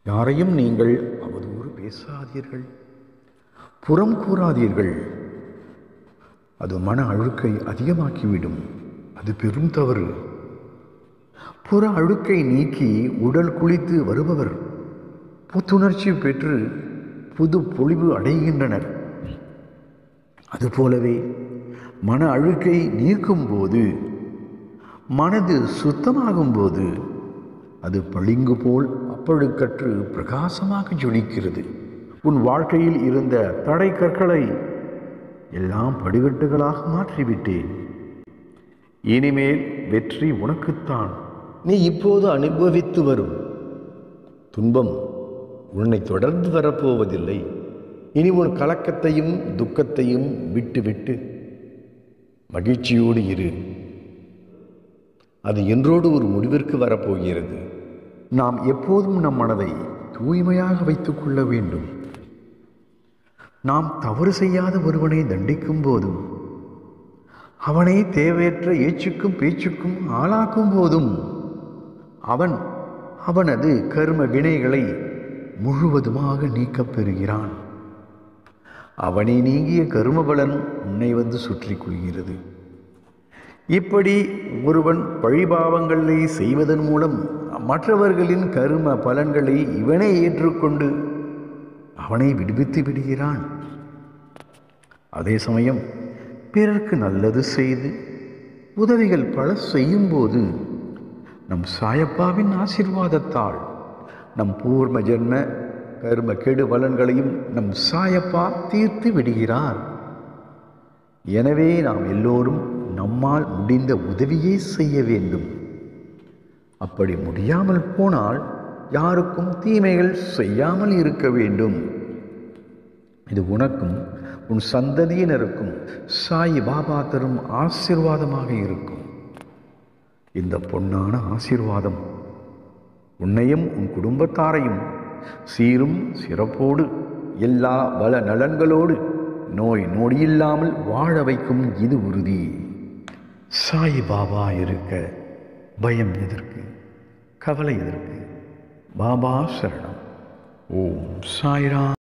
யாரையும் நீங்கள் அவதூறு பேசாதீர்கள் புறம் கூறாதீர்கள் அது மன அழுக்கை அதிகமாக்கிவிடும் அது பெரும் தவறு புற அழுக்கை நீக்கி உடல் குளித்து வருபவர் புத்துணர்ச்சி பெற்று புது பொலிவு அடைகின்றனர் அதுபோலவே மன அழுக்கை நீக்கும் போது மனது சுத்தமாகும் போது அது பளிங்கு போல் அப்பழுக்கற்று பிரகாசமாக ஜொலிக்கிறது உன் வாழ்க்கையில் இருந்த தடை கற்களை எல்லாம் படிகட்டுகளாக மாற்றிவிட்டேன் இனிமேல் வெற்றி உனக்குத்தான் நீ இப்போது அனுபவித்து வரும் துன்பம் உன்னை தொடர்ந்து வரப்போவதில்லை இனி உன் கலக்கத்தையும் துக்கத்தையும் விட்டுவிட்டு மகிழ்ச்சியோடு இரு அது என்றோடு ஒரு முடிவிற்கு வரப்போகிறது நாம் எப்போதும் நம் மனதை தூய்மையாக வைத்துக் கொள்ள வேண்டும் நாம் தவறு செய்யாத ஒருவனை தண்டிக்கும் போதும் அவனை தேவையற்ற ஏச்சுக்கும் பேச்சுக்கும் ஆளாக்கும் போதும் அவன் அவனது கர்ம வினைகளை முழுவதுமாக நீக்கப் பெறுகிறான் அவனை நீங்கிய கரும பலன் உன்னை வந்து சுற்றிக் கொள்கிறது இப்படி ஒருவன் பழிபாவங்களை செய்வதன் மூலம் மற்றவர்களின் கரும பலன்களை இவனே ஏற்றுக்கொண்டு அவனை விடுவித்து விடுகிறான் அதே சமயம் பிறர்க்கு நல்லது செய்து உதவிகள் பல செய்யும்போது நம் சாயப்பாவின் ஆசிர்வாதத்தால் நம் பூர்ம ஜென்ம கர்ம கெடு பலன்களையும் நம் சாயப்பா தீர்த்து விடுகிறார் எனவே நாம் எல்லோரும் நம்மால் முடிந்த உதவியை செய்ய வேண்டும் அப்படி முடியாமல் போனால் யாருக்கும் தீமைகள் செய்யாமல் இருக்க வேண்டும் இது உனக்கும் உன் சந்ததியினருக்கும் சாய் பாபா தரும் ஆசிர்வாதமாக இருக்கும் இந்த பொன்னான ஆசீர்வாதம் உன்னையும் உன் குடும்பத்தாரையும் சீரும் சிறப்போடு எல்லா பல நலன்களோடு நோய் நொடியில்லாமல் வாழ வைக்கும் இது உறுதி சாய் பாபா இருக்க பயம் எதற்கு கவலை எதற்கு பாபா சரணம் ஓம் சாய்ராம்